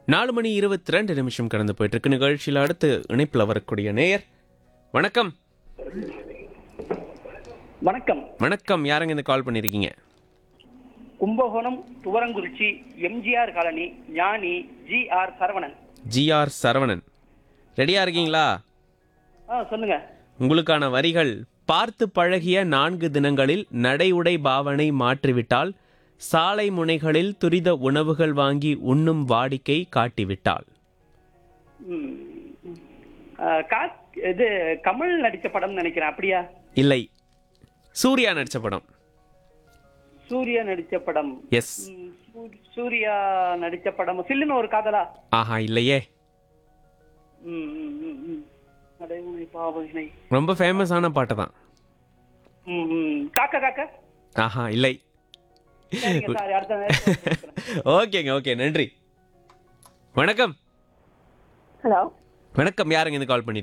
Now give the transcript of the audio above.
நாலு மணி இருபத்தி ரெண்டு நிமிஷம் கடந்து போயிட்டு இருக்கு நிகழ்ச்சியில் அடுத்து இணைப்பில் வரக்கூடிய நேயர் வணக்கம் வணக்கம் வணக்கம் யாருங்க இந்த கால் பண்ணியிருக்கீங்க Kumbakonam Thuvarankurichi MGR colony Gnani G R Saravanan GR Saravanan ரெடியா இருக்கீங்களா ஆ சொல்லுங்க உங்களுக்கான வரிகள் பார்த்து பழகிய நான்கு தினங்களில் நடை உடை பாவனை மாற்றிவிட்டால் சாலை முனைகளில் துரித உணவுகள் வாங்கி உண்ணும் வாடிக்கை காட்டிவிட்டாள் ம். ஆ, கா- இது கமல் நடிச்ச படம் நினைக்கிறேன் அப்படியா இல்லை சூர்யா நடிச்ச படம் சூர்யா நடிச்ச படம் எஸ் ம், சூ- சூர்யா நடிச்ச படம் சில்லுன்னு ஒரு காதலா ஆஹா இல்லையே ம், ம், ம், ம். அடைவுனை பாவனை ரொம்ப ஃபேமஸான பாட்டு தான் ம், ம். காக்க காக்க ஆஹா இல்லை சரிங்க சாரி அடுத்த நேரத்துல பேசுறேன். ஓகேங்க ஓகே நன்றி வணக்கம் ஹலோ வணக்கம் யாருங்க இந்த கால் பண்ணிருக்கீங்க